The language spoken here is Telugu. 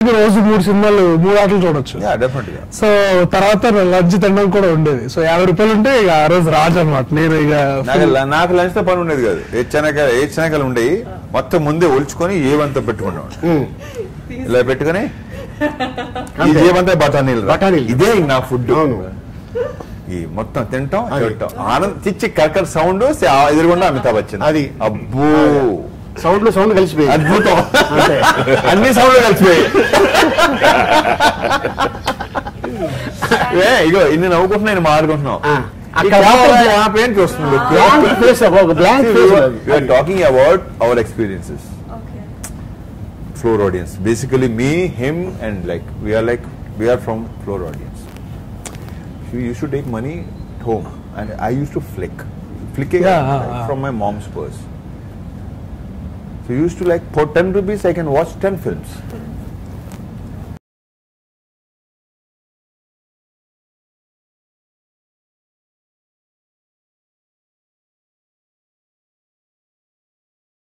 రోజు మూడు సినిమాలు మూడు ఆటలు చూడొచ్చు యా డెఫినెట్ గా సో తర్వాత లంచ్ తినడం కూడా ఉండేది సో యాభై రూపాయలు ఉంటే ఇక ఆ రోజు రాజు అనమాట నేను ఇక నాకు ల- నాకు లంచ్ తో పని ఉండేది కాదు ఏ చెనక ఏ చెనకలు ఉండేవి మొత్తం ముందే ఒలుచుకొని ఏవంతా పెట్టుకున్నాం ఉమ్. ఇలా పెట్టుకొని ఈ అంతే. ఏవంతా బఠానీలు రా. బఠానీలు. ఇదే ఇంక నా ఫుడ్ అవును. ఈ మొత్తం తింటాం అది. తింటాం ఆనంద్ చిచ్చి కర్కర్ సౌండ్ ఎదురుగుండా అమితాబ్ బచ్చన్ అది. అబ్బో సౌండ్ లో సౌండ్ కలిసిపోయింది అద్భుతం అంతే. అన్ని సౌండ్లు కలిసిపోయాయి ఏ, ఇగో ఇన్ని నవ్వుకుంటున్నా ఇన్ని మాట్లాడుకుంటున్నాం ఆ, ఈ అక్కడ కెమెరా మాత్రం- ఆపేం చూస్తుంది బ్లాంక్ ఫేస్ ఒక blank face are talking about our experiences Okay. floor audience. Basically, me, him, and like we are like we are from floor audience. We used to take money at home, and I used to flick, flicking Yeah, like, uh, uh. from my mom's purse. So used to like for ten rupees I can watch ten films.